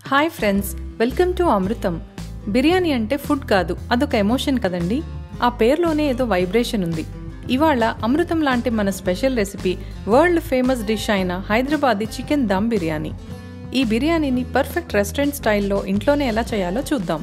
hi friends welcome to Amrutham biryani అంటే food కాదు అదొక ఎమోషన్ కదండి ఆ పేరులోనే ఏదో వైబ్రేషన్ ఉంది ఇవాళ అమృతం లాంటి మన special recipe world famous dish అయిన హైదరాబాదీ చికెన్ దమ్ బిర్యానీ ఈ బిర్యానీని పర్ఫెక్ట్ రెస్టారెంట్ స్టైల్లో ఇంట్లోనే ఎలా చేయాలో చూద్దాం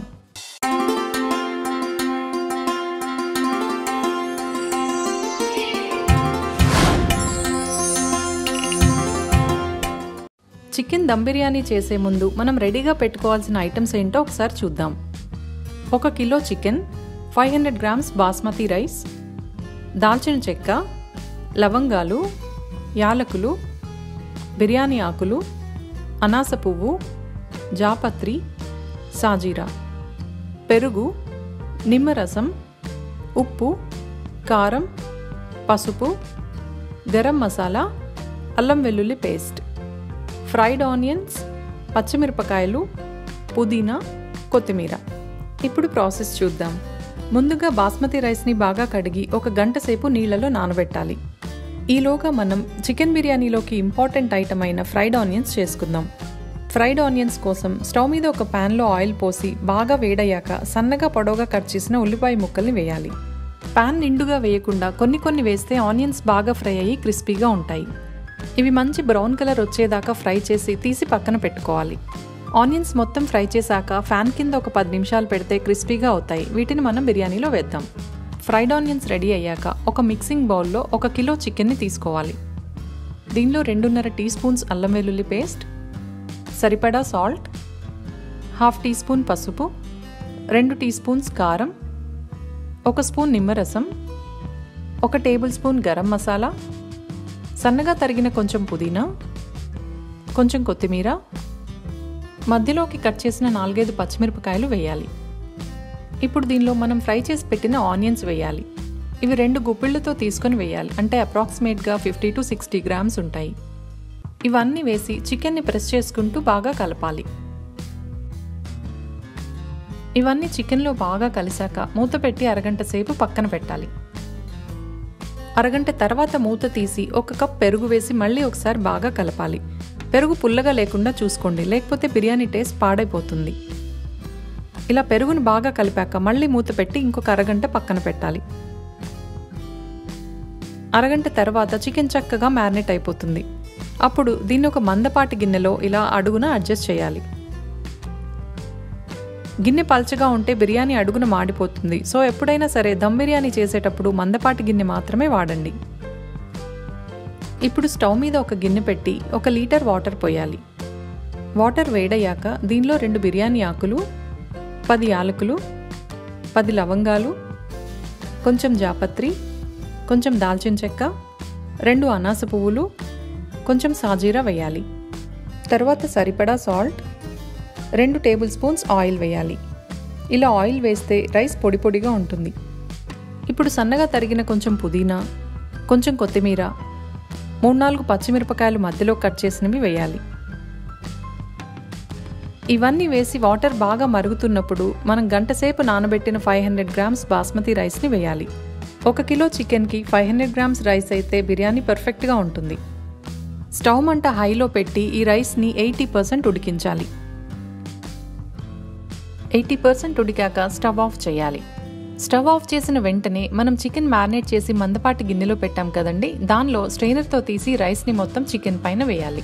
చికెన్ దమ్ బిర్యానీ చేసే ముందు మనం రెడీగా పెట్టుకోవాల్సిన ఐటమ్స్ ఏంటో ఒకసారి చూద్దాం ఒక kilo chicken five hundred grams basmati rice దాల్చిన చెక్క లవంగాలు యాలకులు బిర్యానీ ఆకులు అనాస పువ్వు జాపత్రి సాజీరా పెరుగు నిమ్మరసం ఉప్పు కారం పసుపు గరం మసాలా అల్లం వెల్లుల్లి పేస్ట్ ఫ్రైడ్ ఆనియన్స్ పచ్చిమిరపకాయలు పుదీనా కొత్తిమీర ఇప్పుడు ప్రాసెస్ చూద్దాం ముందుగా బాస్మతి రైస్ని బాగా కడిగి ఒక గంట సేపు నీళ్లలో నానబెట్టాలి ఈలోగా మనం చికెన్ బిర్యానీలోకి ఇంపార్టెంట్ ఐటమ్ అయిన ఫ్రైడ్ ఆనియన్స్ చేసుకుందాం ఫ్రైడ్ ఆనియన్స్ కోసం స్టవ్ మీద ఒక ప్యాన్లో ఆయిల్ పోసి బాగా వేడయ్యాక సన్నగా పొడవుగా కట్ చేసిన ఉల్లిపాయ ముక్కల్ని వేయాలి ప్యాన్ నిండుగా వేయకుండా కొన్ని కొన్ని వేస్తే ఆనియన్స్ బాగా ఫ్రై అయ్యి క్రిస్పీగా ఉంటాయి ఇవి మంచి బ్రౌన్ కలర్ వచ్చేదాకా ఫ్రై చేసి తీసి పక్కన పెట్టుకోవాలి ఆనియన్స్ మొత్తం ఫ్రై చేశాక ఫ్యాన్ కింద ఒక పది నిమిషాలు పెడితే క్రిస్పీగా అవుతాయి వీటిని మనం బిర్యానీలో వేద్దాం ఫ్రైడ్ ఆనియన్స్ రెడీ అయ్యాక ఒక మిక్సింగ్ బౌల్లో ఒక కిలో చికెన్ని తీసుకోవాలి దీనిలో రెండున్నర టీ స్పూన్స్ అల్లం వెల్లుల్లి పేస్ట్ సరిపడా సాల్ట్ హాఫ్ టీ స్పూన్ పసుపు రెండు టీ స్పూన్స్ కారం ఒక స్పూన్ నిమ్మరసం ఒక టేబుల్ స్పూన్ గరం మసాలా సన్నగా తరిగిన కొంచెం పుదీనా కొంచెం కొత్తిమీర మధ్యలోకి కట్ చేసిన నాలుగైదు పచ్చిమిరపకాయలు వేయాలి ఇప్పుడు దీనిలో మనం ఫ్రై చేసి పెట్టిన ఆనియన్స్ వేయాలి ఇవి రెండు గుప్పిళ్ళతో తీసుకొని వేయాలి అంటే అప్రాక్సిమేట్గా ఫిఫ్టీ టు సిక్స్టీ గ్రామ్స్ ఉంటాయి ఇవన్నీ వేసి చికెన్ని ప్రెస్ చేసుకుంటూ బాగా కలపాలి ఇవన్నీ చికెన్లో బాగా కలిసాక మూత పెట్టి అరగంట సేపు పక్కన పెట్టాలి అరగంట తర్వాత మూత తీసి ఒక కప్ పెరుగు వేసి మళ్ళీ ఒకసారి బాగా కలపాలి పెరుగు పుల్లగా లేకుండా చూసుకోండి లేకపోతే బిర్యానీ టేస్ట్ పాడైపోతుంది ఇలా పెరుగును బాగా కలిపాక మళ్ళీ మూత పెట్టి ఇంకొక అరగంట పక్కన పెట్టాలి అరగంట తర్వాత చికెన్ చక్కగా మ్యారినేట్ అయిపోతుంది అప్పుడు దీన్ని ఒక మందపాటి గిన్నెలో ఇలా అడుగున అడ్జస్ట్ చేయాలి గిన్నె పల్చగా ఉంటే బిర్యానీ అడుగున మాడిపోతుంది సో ఎప్పుడైనా సరే దమ్ బిర్యానీ చేసేటప్పుడు మందపాటి గిన్నె మాత్రమే వాడండి ఇప్పుడు స్టవ్ మీద ఒక గిన్నె పెట్టి ఒక లీటర్ వాటర్ పోయాలి వాటర్ వేడయ్యాక దీనిలో రెండు బిర్యానీ ఆకులు పది యాలకులు పది లవంగాలు కొంచెం జాపత్రి కొంచెం దాల్చిన చెక్క రెండు అనాస పువ్వులు కొంచెం సాజీరా వేయాలి తర్వాత సరిపడా సాల్ట్ రెండు టేబుల్ స్పూన్స్ ఆయిల్ వేయాలి ఇలా ఆయిల్ వేస్తే రైస్ పొడి పొడిగా ఉంటుంది ఇప్పుడు సన్నగా తరిగిన కొంచెం పుదీనా కొంచెం కొత్తిమీర మూడు నాలుగు పచ్చిమిరపకాయలు మధ్యలో కట్ చేసినవి వేయాలి ఇవన్నీ వేసి వాటర్ బాగా మరుగుతున్నప్పుడు మనం గంటసేపు నానబెట్టిన ఫైవ్ హండ్రెడ్ గ్రామ్స్ బాస్మతి రైస్ని వేయాలి ఒక కిలో చికెన్కి ఫైవ్ హండ్రెడ్ గ్రామ్స్ రైస్ అయితే బిర్యానీ పర్ఫెక్ట్గా ఉంటుంది స్టవ్ మంట హైలో పెట్టి ఈ రైస్ని ఎయిటీ పర్సెంట్ ఉడికించాలి ఎయిటీ పర్సెంట్ ఉడికాక స్టవ్ ఆఫ్ చేయాలి స్టవ్ ఆఫ్ చేసిన వెంటనే మనం చికెన్ మ్యారినేట్ చేసి మందపాటి గిన్నెలో పెట్టాం కదండి దానిలో స్ట్రెయినర్తో తీసి రైస్ని మొత్తం చికెన్ పైన వేయాలి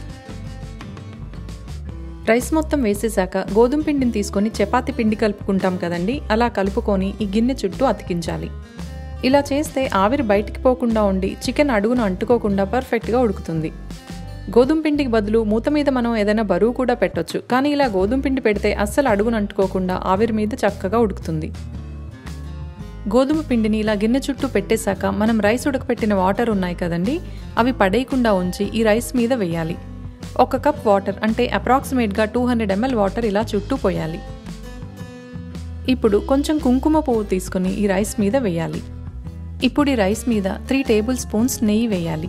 రైస్ మొత్తం వేసేసాక గోధుమ పిండిని తీసుకొని చపాతి పిండి కలుపుకుంటాం కదండి అలా కలుపుకొని ఈ గిన్నె చుట్టూ అతికించాలి ఇలా చేస్తే ఆవిరి బయటికి పోకుండా ఉండి చికెన్ అడుగును అంటుకోకుండా పర్ఫెక్ట్గా ఉడుకుతుంది గోధుమ పిండికి బదులు మూత మీద మనం ఏదైనా బరువు కూడా పెట్టొచ్చు కానీ ఇలా గోధుమ పిండి పెడితే అస్సలు అడుగును అంటుకోకుండా ఆవిరి మీద చక్కగా ఉడుకుతుంది గోధుమ పిండిని ఇలా గిన్నె చుట్టూ పెట్టేశాక మనం రైస్ ఉడకపెట్టిన వాటర్ ఉన్నాయి కదండి అవి పడేయకుండా ఉంచి ఈ రైస్ మీద వేయాలి ఒక కప్ వాటర్ అంటే అప్రాక్సిమేట్గా టూ హండ్రెడ్ ఎంఎల్ వాటర్ ఇలా చుట్టూ పోయాలి ఇప్పుడు కొంచెం కుంకుమ పువ్వు తీసుకుని ఈ రైస్ మీద వేయాలి ఇప్పుడు ఈ రైస్ మీద త్రీ టేబుల్ స్పూన్స్ నెయ్యి వేయాలి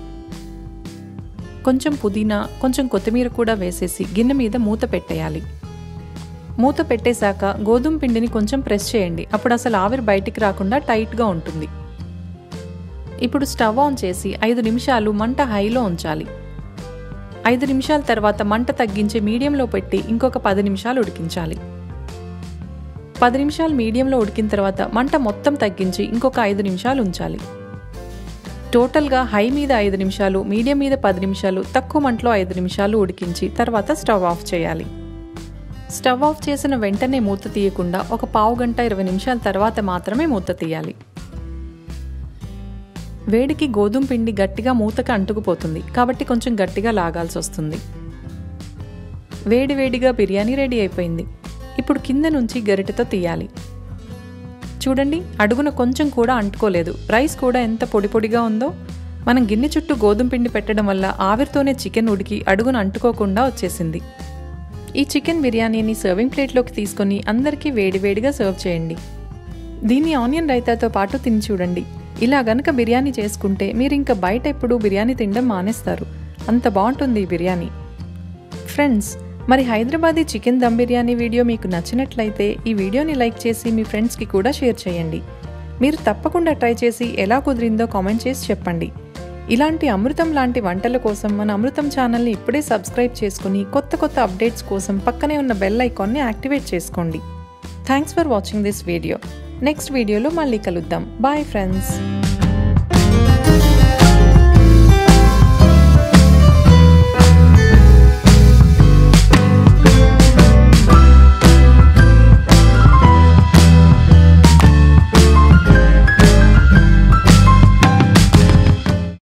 కొంచెం పుదీనా కొంచెం కొత్తిమీర కూడా వేసేసి గిన్నె మీద మూత పెట్టేయాలి మూత పెట్టేశాక గోధుమ పిండిని కొంచెం ప్రెస్ చేయండి అప్పుడు అసలు ఆవిరి బయటికి రాకుండా టైట్గా ఉంటుంది ఇప్పుడు స్టవ్ ఆన్ చేసి ఐదు నిమిషాలు మంట హైలో ఉంచాలి ఐదు నిమిషాల తర్వాత మంట తగ్గించి మీడియంలో పెట్టి ఇంకొక పది నిమిషాలు ఉడికించాలి పది నిమిషాలు మీడియంలో ఉడికిన తర్వాత మంట మొత్తం తగ్గించి ఇంకొక ఐదు నిమిషాలు ఉంచాలి టోటల్గా హై మీద ఐదు నిమిషాలు మీడియం మీద పది నిమిషాలు తక్కువ మంటలో ఐదు నిమిషాలు ఉడికించి తర్వాత స్టవ్ ఆఫ్ చేయాలి స్టవ్ ఆఫ్ చేసిన వెంటనే మూత తీయకుండా ఒక పావు గంట ఇరవై నిమిషాల తర్వాత మాత్రమే మూత తీయాలి వేడికి గోధుమ పిండి గట్టిగా మూతకు అంటుకుపోతుంది కాబట్టి కొంచెం గట్టిగా లాగాల్సి వస్తుంది వేడి వేడిగా బిర్యానీ రెడీ అయిపోయింది ఇప్పుడు కింద నుంచి గరిటెతో తీయాలి చూడండి అడుగున కొంచెం కూడా అంటుకోలేదు రైస్ కూడా ఎంత పొడి పొడిగా ఉందో మనం గిన్నె చుట్టూ గోధుమ పిండి పెట్టడం వల్ల ఆవిరితోనే చికెన్ ఉడికి అడుగున అంటుకోకుండా వచ్చేసింది ఈ చికెన్ బిర్యానీని సర్వింగ్ ప్లేట్లోకి తీసుకొని అందరికీ వేడివేడిగా సర్వ్ చేయండి దీన్ని ఆనియన్ రైతాతో పాటు తిని చూడండి ఇలా గనక బిర్యానీ చేసుకుంటే మీరు ఇంకా బయట ఎప్పుడు బిర్యానీ తినడం మానేస్తారు అంత బాగుంటుంది ఈ బిర్యానీ ఫ్రెండ్స్ మరి హైదరాబాదీ చికెన్ దమ్ బిర్యానీ వీడియో మీకు నచ్చినట్లయితే ఈ వీడియోని లైక్ చేసి మీ ఫ్రెండ్స్కి కూడా షేర్ చేయండి మీరు తప్పకుండా ట్రై చేసి ఎలా కుదిరిందో కామెంట్ చేసి చెప్పండి ఇలాంటి అమృతం లాంటి వంటల కోసం మన అమృతం ఛానల్ని ఇప్పుడే సబ్స్క్రైబ్ చేసుకుని కొత్త కొత్త అప్డేట్స్ కోసం పక్కనే ఉన్న బెల్ ఐకాన్ని యాక్టివేట్ చేసుకోండి thanks for watching this video next వీడియోలో మళ్ళీ కలుద్దాం బాయ్ ఫ్రెండ్స్